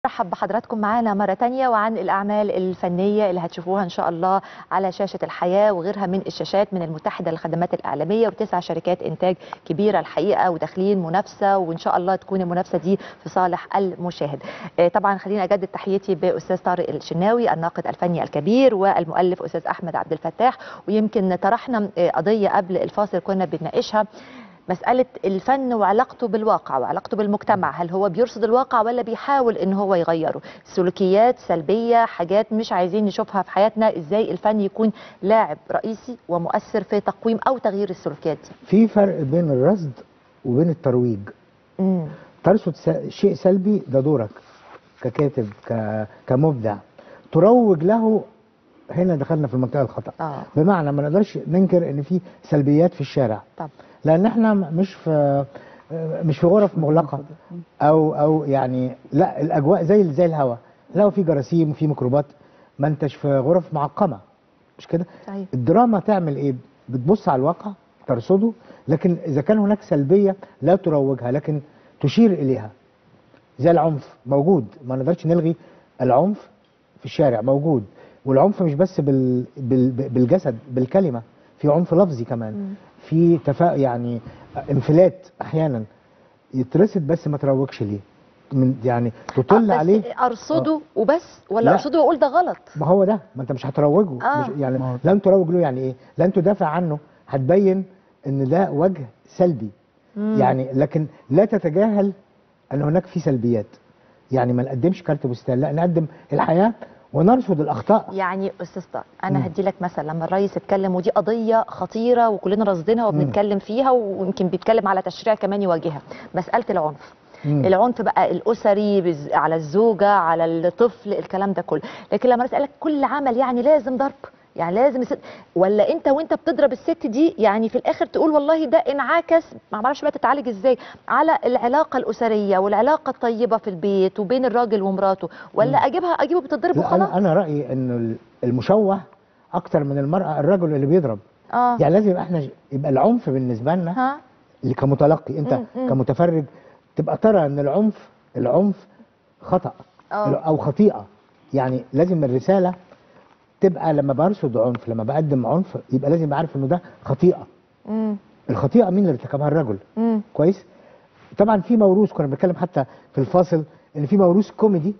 مرحب بحضراتكم معانا مرة تانية وعن الأعمال الفنية اللي هتشوفوها إن شاء الله على شاشة الحياة وغيرها من الشاشات من المتحدة للخدمات الإعلامية وتسع شركات إنتاج كبيرة الحقيقة وداخلين منافسة وإن شاء الله تكون المنافسة دي في صالح المشاهد آه، طبعا خلينا أجدد تحيتي بأستاذ طارق الشناوي الناقد الفني الكبير والمؤلف أستاذ أحمد عبد الفتاح ويمكن طرحنا آه، قضية قبل الفاصل كنا بنناقشها مسألة الفن وعلاقته بالواقع وعلاقته بالمجتمع هل هو بيرصد الواقع ولا بيحاول ان هو يغيره سلوكيات سلبية حاجات مش عايزين نشوفها في حياتنا ازاي الفن يكون لاعب رئيسي ومؤثر في تقويم او تغيير السلوكيات دي في فرق بين الرصد وبين الترويج مم. ترصد س- شيء سلبي ده دورك ككاتب ك... كمبدع تروج له هنا دخلنا في المنطقه الخطا اه بمعنى ما نقدرش ننكر ان في سلبيات في الشارع طب لان احنا م- مش في مش في غرف مغلقه او او يعني لا الاجواء زي زي الهواء الهواء فيه جراثيم وفيه ميكروبات ما انتش في غرف معقمه مش كده صحيح الدراما تعمل ايه بتبص على الواقع ترصده لكن اذا كان هناك سلبيه لا تروجها لكن تشير اليها زي العنف موجود ما نقدرش نلغي العنف في الشارع موجود والعنف مش بس بال... بال... بالجسد بالكلمه في عنف لفظي كمان مم. في تفا يعني انفلات احيانا يترصد بس ما تروجش ليه من يعني تطل آه، بس عليه ارصده وبس ولا لا. ارصده واقول ده غلط ما هو ده ما انت مش هتروجه آه. مش يعني لن تروج له يعني ايه لن تدافع عنه هتبين ان ده وجه سلبي مم. يعني لكن لا تتجاهل ان هناك في سلبيات يعني ما نقدمش كارت بستان لا نقدم الحياه ونرصد الاخطاء يعني استاذ طارق مم. انا هدي لك مثل لما الرئيس اتكلم ودي قضيه خطيره وكلنا راصدينها وبنتكلم فيها ويمكن بيتكلم على تشريع كمان يواجهها مساله العنف مم. العنف بقى الاسري بز- على الزوجه على الطفل الكلام ده كله لكن لما الناس قالك كل عمل يعني لازم ضرب يعني لازم الست ولا انت وانت بتضرب الست دي يعني في الاخر تقول والله ده انعكس ما اعرفش بقى تتعالج ازاي على العلاقه الاسريه والعلاقه الطيبه في البيت وبين الراجل ومراته ولا اجيبها اجيبه بتضرب لا وخلاص انا انا رايي انه المشوه اكتر من المراه الرجل اللي بيضرب اه يعني لازم يبقى احنا يبقى العنف بالنسبه لنا ها اللي كمتلقي انت مم، مم. كمتفرج تبقى ترى ان العنف العنف خطا اه او خطيئه يعني لازم الرساله تبقى لما برصد عنف لما بقدم عنف يبقى لازم أبقى عارف انه ده خطيئه امم الخطيئه مين اللي ارتكبها الرجل امم كويس طبعا في موروث كنا بنتكلم حتى في الفاصل ان في موروث كوميدي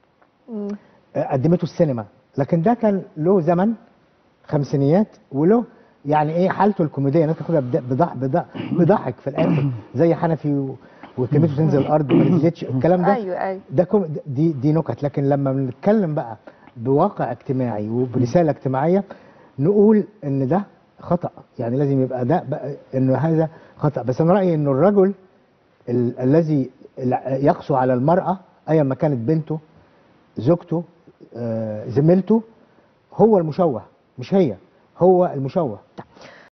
مم. آه، قدمته السينما لكن ده كان له زمن خمسينيات وله يعني ايه حالته الكوميديه الناس تاخدها بض- بضح بضح بضحك في الاخر زي حنفي و- وكلمته تنزل الارض ما نزلتش الكلام ده ايوه ايوه ده كوم دي دي نكت لكن لما بنتكلم بقى بواقع اجتماعي وبرساله اجتماعيه نقول ان ده خطا يعني لازم يبقى ده بقى انه هذا خطا بس انا رايي انه الرجل ال الذي ال- يقسو على المراه ايا ما كانت بنته زوجته آه، زميلته هو المشوه مش هي هو المشوه